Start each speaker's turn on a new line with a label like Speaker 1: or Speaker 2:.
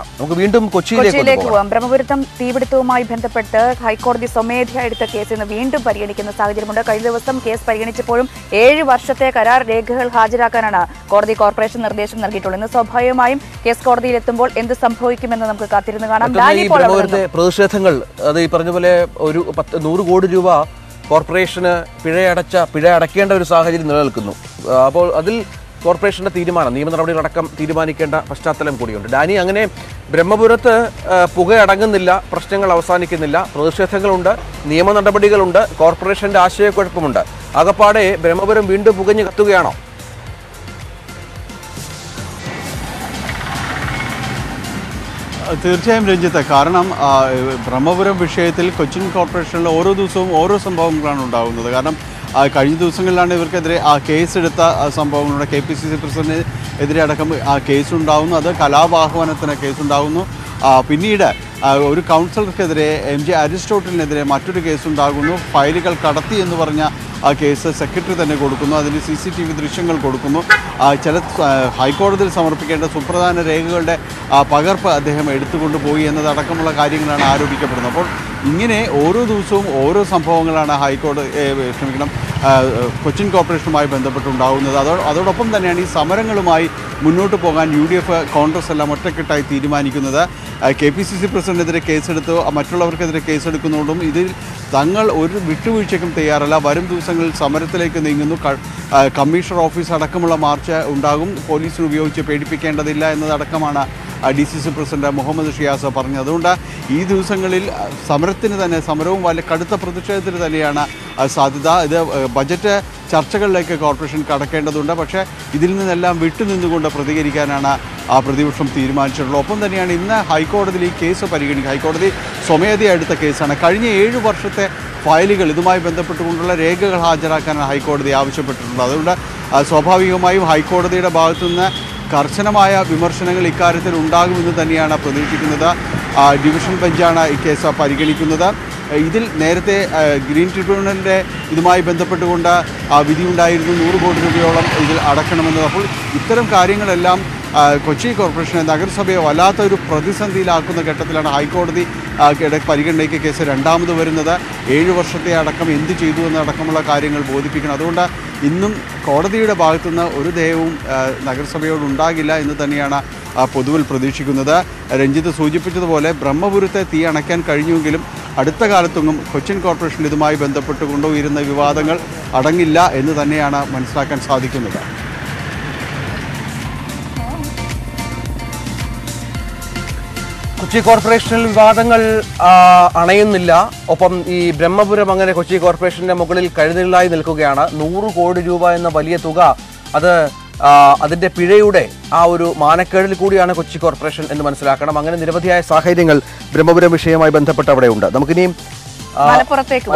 Speaker 1: നമുക്ക് വീണ്ടും കൊച്ചിയിലേക്ക് ഒന്ന്
Speaker 2: കൊച്ചിയിലേക്ക്
Speaker 1: പോകാം
Speaker 2: പോകാം ബ്രഹ്മപുരത്തം തീപിടുത്തവുമായി ബന്ധപ്പെട്ട് ഹൈക്കോടതി സ്വമേധയാ എടുത്ത കേസ് ഇന്ന് വീണ്ടും പരിഗണിക്കുന്ന സാഹചര്യമുണ്ട് കഴിഞ്ഞ ദിവസം കേസ് പരിഗണിച്ചപ്പോഴും ഏഴ് വർഷത്തെ കരാർ രേഖകൾ ഹാജരാക്കാനാണ് കോടതി കോർപ്പറേഷൻ നിർദ്ദേശം നൽകിയിട്ടുള്ളത് ഇന്ന് സ്വാഭാവികമായും കേസ് കോടതിയിൽ എത്തുമ്പോൾ എന്ത് സംഭവിക്കുമെന്ന് നമുക്ക് കാത്തിരുന്ന് കാണാം
Speaker 1: മറ്റൊന്ന്
Speaker 2: ഡാനി
Speaker 1: ഈ
Speaker 2: പോൾ അവിടെ
Speaker 1: ബ്രഹ്മപുരത്തെ പ്രതിഷേധങ്ങൾ അത് ഈ പറഞ്ഞ പോലെ ഒരു പത്ത് നൂറ് കോടി രൂപ കോർപ്പറേഷന് പിഴയടച്ച പിഴ അടയ്ക്കേണ്ട ഒരു സാഹചര്യം നിലനിൽക്കുന്നു ആ, അപ്പോൾ അതിൽ കോർപ്പറേഷന്റെ തീരുമാനം നിയമ നടപടികളടക്കം തീരുമാനിക്കേണ്ട പശ്ചാത്തലം കൂടിയുണ്ട് ഡാനി അങ്ങനെ ബ്രഹ്മപുരത്ത് ആ, പുക അടങ്ങുന്നില്ല പ്രശ്നങ്ങൾ അവസാനിക്കുന്നില്ല പ്രതിഷേധങ്ങളുണ്ട് നിയമ നടപടികളുണ്ട് കോർപ്പറേഷന്റെ ആശയക്കുഴപ്പമുണ്ട് ആകപ്പാടെ ബ്രഹ്മപുരം വീണ്ടും പുകഞ്ഞു കത്തുകയാണോ
Speaker 3: തീർച്ചയായും രഞ്ജിത്ത് കാരണം ആ, ബ്രഹ്മപുരം വിഷയത്തിൽ കൊച്ചിൻ കോർപ്പറേഷനിൽ ഓരോ ദിവസവും ഓരോ സംഭവങ്ങളാണ് ഉണ്ടാകുന്നത് കാരണം ആ, കഴിഞ്ഞ ദിവസങ്ങളിലാണ് ഇവർക്കെതിരെ ആ കേസെടുത്ത ആ, സംഭവങ്ങളുടെ കെ പി സി സി പ്രസിഡന്റിന് എതിരെ അടക്കം ആ കേസുണ്ടാകുന്നു അത് കലാപാഹ്വാനത്തിന് കേസുണ്ടാകുന്നു ആ, പിന്നീട് ആ, ഒരു കൗൺസിലർക്കെതിരെ എം ജെ അരിസ്റ്റോട്ടലിനെതിരെ മറ്റൊരു കേസുണ്ടാകുന്നു ഫയലുകൾ കടത്തി എന്ന് പറഞ്ഞ ആ കേസ് സെക്രട്ടറി തന്നെ കൊടുക്കുന്നു അതിന് സി സി ടി വി ദൃശ്യങ്ങൾ കൊടുക്കുന്നു ആ, ചില ആ, ഹൈക്കോടതിയിൽ സമർപ്പിക്കേണ്ട സുപ്രധാന രേഖകളുടെ ആ, പകർപ്പ് അദ്ദേഹം എടുത്തുകൊണ്ട് പോയി എന്നതടക്കമുള്ള കാര്യങ്ങളാണ് ആരോപിക്കപ്പെടുന്നത് അപ്പോൾ ഇങ്ങനെ ഓരോ ദിവസവും ഓരോ സംഭവങ്ങളാണ് ഹൈക്കോടതി ഏ, ക്ഷമിക്കണം ആ, കൊച്ചിൻ കോർപ്പറേഷനുമായി ബന്ധപ്പെട്ടുണ്ടാകുന്നത് അതോ അതോടൊപ്പം തന്നെയാണ് ഈ സമരങ്ങളുമായി മുന്നോട്ട് പോകാൻ യു ഡി എഫ് കോൺഗ്രസ് എല്ലാം ഒറ്റക്കെട്ടായി തീരുമാനിക്കുന്നത് കെ പി സി സി പ്രസിഡന്റിനെതിരെ കേസെടുത്ത് മറ്റുള്ളവർക്കെതിരെ കേസെടുക്കുന്നതുകൊണ്ടും ഇതിൽ തങ്ങൾ ഒരു വിട്ടുവീഴ്ചയ്ക്കും തയ്യാറല്ല വരും ദിവസങ്ങളിൽ സമരത്തിലേക്ക് നീങ്ങുന്നു ക- ആ, കമ്മീഷണർ ഓഫീസ് അടക്കമുള്ള മാർച്ച് ഉണ്ടാകും പോലീസിനെ ഉപയോഗിച്ച് പേടിപ്പിക്കേണ്ടതില്ല എന്നതടക്കമാണ് D C C president Muhammad Shiyas പറഞ്ഞത് അതുകൊണ്ട് ഈ ദിവസങ്ങളിൽ ആ, സമരത്തിന് തന്നെ സമരവും വലിയ കടുത്ത പ്രതിഷേധത്തിന് തന്നെയാണ് ആ, സാധ്യത ഇത് ആ, ബജറ്റ് ചർച്ചകളിലേക്ക് കോർപ്പറേഷൻ കടക്കേണ്ടതുണ്ട് പക്ഷേ ഇതിൽ നിന്നെല്ലാം വിട്ടുനിന്നുകൊണ്ട് പ്രതികരിക്കാനാണ് ആ പ്രതിപക്ഷം തീരുമാനിച്ചിട്ടുള്ളത് ഒപ്പം തന്നെയാണ് ഇന്ന് ഹൈക്കോടതിയിൽ ഈ കേസ് പരിഗണിക്കുക ഹൈക്കോടതി സ്വമേധയാ എടുത്ത കേസാണ് കഴിഞ്ഞ ഏഴ് വർഷത്തെ ഫയലുകൾ ഇതുമായി ബന്ധപ്പെട്ടുകൊണ്ടുള്ള രേഖകൾ ഹാജരാക്കാനാണ് ഹൈക്കോടതി ആവശ്യപ്പെട്ടിട്ടുള്ളത് അതുകൊണ്ട് ആ, സ്വാഭാവികമായും ഹൈക്കോടതിയുടെ ഭാഗത്തുനിന്ന് കർശനമായ വിമർശനങ്ങൾ ഇക്കാര്യത്തിൽ ഉണ്ടാകുമെന്ന് തന്നെയാണ് പ്രതീക്ഷിക്കുന്നത് ആ, ഡിവിഷൻ ബെഞ്ചാണ് ഈ കേസ് പരിഗണിക്കുന്നത് ഇതിൽ നേരത്തെ ആ, ഗ്രീൻ ട്രിബ്യൂണലിൻ്റെ ഇതുമായി ബന്ധപ്പെട്ടുകൊണ്ട് ആ, വിധിയുണ്ടായിരുന്നു നൂറ് കോടി രൂപയോളം ഇതിൽ അടക്കണമെന്നത് അപ്പോൾ ഇത്തരം കാര്യങ്ങളെല്ലാം ആ, കൊച്ചി കോർപ്പറേഷനെ നഗരസഭയെ വല്ലാത്ത ഒരു പ്രതിസന്ധിയിലാക്കുന്ന ഘട്ടത്തിലാണ് ഹൈക്കോടതി ആ, യുടെ പരിഗണനയ്ക്ക് കേസ് രണ്ടാമത് വരുന്നത് ഏഴ് വർഷത്തെ അടക്കം എന്ത് ചെയ്തു എന്നടക്കമുള്ള കാര്യങ്ങൾ ബോധിപ്പിക്കണം അതുകൊണ്ട് ഇന്നും കോടതിയുടെ ഭാഗത്തുനിന്ന് ഒരു ദയവും ആ, നഗരസഭയോട് ഉണ്ടാകില്ല എന്ന് തന്നെയാണ് ആ, പൊതുവിൽ പ്രതീക്ഷിക്കുന്നത് രഞ്ജിത്ത് സൂചിപ്പിച്ചതുപോലെ ബ്രഹ്മപുരത്തെ തീ അണയ്ക്കാൻ കഴിഞ്ഞുവെങ്കിലും അടുത്ത കാലത്തൊന്നും കൊച്ചിൻ കോർപ്പറേഷൻ ഇതുമായി ബന്ധപ്പെട്ട് കൊണ്ടുപോയിരുന്ന വിവാദങ്ങൾ അടങ്ങില്ല എന്ന് തന്നെയാണ് മനസ്സിലാക്കാൻ സാധിക്കുന്നത്
Speaker 1: കൊച്ചി കോർപ്പറേഷനിൽ വിവാദങ്ങൾ ആ, അണയുന്നില്ല ഒപ്പം ഈ ബ്രഹ്മപുരം അങ്ങനെ കൊച്ചി കോർപ്പറേഷന്റെ മുകളിൽ കഴുതലായി നിൽക്കുകയാണ് നൂറ് കോടി രൂപ എന്ന വലിയ തുക അത് ആ, അതിന്റെ പിഴയുടെ ആ ഒരു മാനക്കേടിൽ കൂടിയാണ് കൊച്ചി കോർപ്പറേഷൻ എന്ന് മനസ്സിലാക്കണം അങ്ങനെ നിരവധിയായ സാഹചര്യങ്ങൾ ബ്രഹ്മപുരം വിഷയവുമായി ബന്ധപ്പെട്ട് അവിടെ ഉണ്ട് നമുക്കിനിയും ആ,
Speaker 2: മലപ്പുറത്തേക്ക്